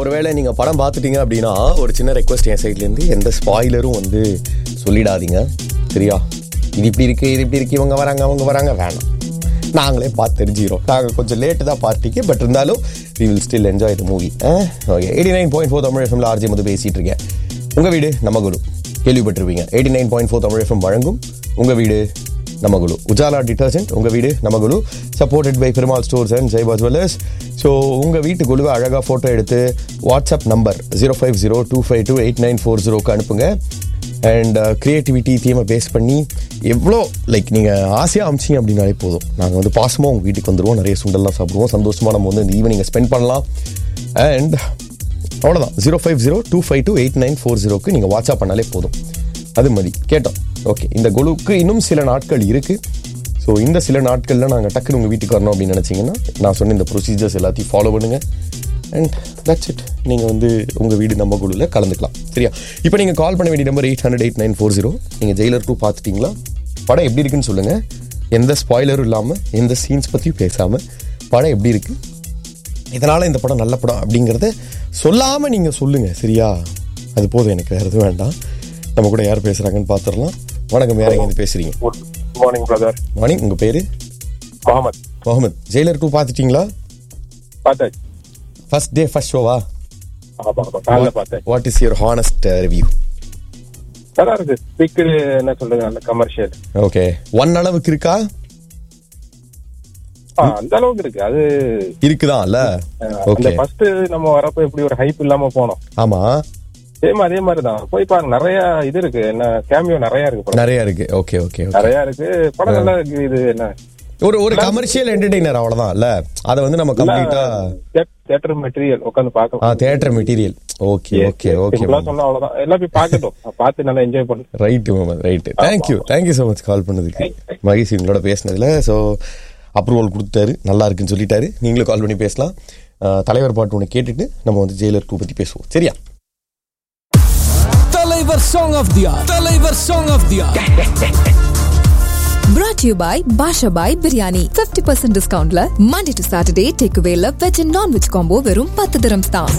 ஒருவேளை நீங்க படம் பார்த்துட்டீங்க அப்படின்னா ஒரு சின்ன ரெக்வஸ்ட் என் சைட்ல இருந்து எந்த ஸ்பாய்லரும் வந்து சொல்லிடாதீங்க சரியா இது இப்படி இருக்கு இது இப்படி இருக்கு இவங்க வராங்க அவங்க வராங்க வேணாம் நாங்களே பார்த்து தெரிஞ்சுக்கிறோம் நாங்கள் கொஞ்சம் லேட்டு தான் பார்ட்டிக்கு பட் இருந்தாலும் we will still enjoy the movie okay eighty nine point four Tamil எஃப்எம்ல ஆர்ஜி வந்து பேசிட்டு இருக்கேன் உங்க வீடு நம்ம குரு கேள்விப்பட்டிருப்பீங்க eighty nine point four Tamil FM வழங்கும் உங்க வீடு நம்ம குழு உஜாலா டிட்டர்ஜென்ட் உங்க வீடு நம்ம குழு supported by Perumal stores and ஜெய்பா ஜுவல்லர்ஸ் ஸோ உங்க வீட்டு குழுவை அழகாக ஃபோட்டோ எடுத்து WhatsApp number zero five zero two five two eight nine four ஜீரோக்கு அனுப்புங்க அண்ட் க்ரியேட்டிவிட்டி தீமை பேஸ் பண்ணி எவ்வளோ லைக் நீங்கள் ஆசையாக அமிச்சிங்க அப்படின்னாலே போதும் நாங்கள் வந்து பாசமாக உங்கள் வீட்டுக்கு வந்துடுவோம் நிறைய சுண்டல்லாம் சாப்பிடுவோம் சந்தோஷமாக நம்ம வந்து இந்த ஈவினிங்கை ஸ்பெண்ட் பண்ணலாம் அண்ட் அவ்வளோதான் zero five zero two five two eight nine four ஜீரோக்கு நீங்கள் வாட்ஸ்அப் பண்ணாலே போதும் அது மாதிரி கேட்டோம் ஓகே இந்த குழுவுக்கு இன்னும் சில நாட்கள் இருக்குது ஸோ இந்த சில நாட்களில் நாங்கள் டக்குன்னு உங்கள் வீட்டுக்கு வரணும் அப்படின்னு நினச்சிங்கன்னா நான் சொன்ன இந்த ப்ரொசீஜர்ஸ் எல்லாத்தையும் ஃபாலோ பண்ணுங்கள் அண்ட் தட்ஸ் இட் நீங்கள் வந்து உங்கள் வீடு நம்ம குழுவில் கலந்துக்கலாம் சரியா இப்போ நீங்கள் கால் பண்ண வேண்டிய number eight hundred eight nine four zero நீங்கள் ஜெயிலர் டூ பார்த்துட்டீங்களா படம் எப்படி இருக்குன்னு சொல்லுங்கள் எந்த ஸ்பாய்லரும் இல்லாமல் எந்த சீன்ஸ் பற்றியும் பேசாமல் படம் எப்படி இருக்குது இதனால் இந்த படம் நல்ல படம் அப்படிங்கிறத சொல்லாமல் நீங்கள் சொல்லுங்கள் சரியா அது போதும் எனக்கு வேறு எதுவும் வேண்டாம் நம்ம கூட யார் பேசுகிறாங்கன்னு பார்த்துடலாம் வணக்கம் யார் எங்கேருந்து பேசுகிறீங்க குட் மார்னிங் பிரதர் மார்னிங் உங்கள் பேர் முகமது முகமது ஜெயிலர் டூ பார்த்துட்டீங்களா பார்த்தாச்சு ஃபர்ஸ்ட் டே ஃபர்ஸ்ட் ஷோவா ஆமா ஆமா காலைல பார்த்தேன் what is your honest review நல்லா இருக்கு ஸ்பீக்கர் என்ன சொல்லுங்க அந்த கமர்ஷியல் ஓகே ஒன் அளவுக்கு இருக்கா அந்த அளவுக்கு இருக்கு அது இருக்குதான்ல அஹ், அந்த ஓகே ஃபர்ஸ்ட் நம்ம வரப்ப எப்படி ஒரு ஹைப் இல்லாம போனோம் ஆமா சேம் அதே மாதிரி தான் போய் பாருங்க நிறைய இது இருக்கு என்ன கேமியோ நிறைய இருக்கு படம் நிறைய இருக்கு ஓகே ஓகே ஓகே நிறைய இருக்கு படம் நல்லா இருக்கு இது என்ன ஒரு ஒரு கமர்ஷியல் என்டர்டெய்னர் அவ்வளவுதான் இல்ல அதை வந்து நம்ம கம்ப்ளீட்டா தியேட்டர் மெட்டீரியல் உட்காந்து ஆ பார்க்கலாம் theatre material okay okay okay சிம்பிளா சொன்னா அவ்வளவுதான் எல்லாம் போய் பார்க்கட்டும் பார்த்து நல்லா என்ஜாய் பண்ணு right Mohammed right thank you thank you so much call பண்ணதுக்கு மகேஷ் எங்களோட பேசினதுல ஸோ அப்ரூவல் கொடுத்தாரு நல்லா இருக்குன்னு சொல்லிட்டாரு நீங்களும் கால் பண்ணி பேசலாம் அஹ், தலைவர் பாட்டு ஒன்று கேட்டுட்டு நம்ம வந்து ஜெயிலர் டூ பற்றி பேசுவோம் சரியா தலைவர் சாங் ஆஃப் தியா தலைவர் சாங் ஆஃப் தியா Brought to you by Basha Bhai Biryani. 50% discountல Monday to Saturday takeaway ல veg and non-veg combo வெறும் 10 dirhams தான்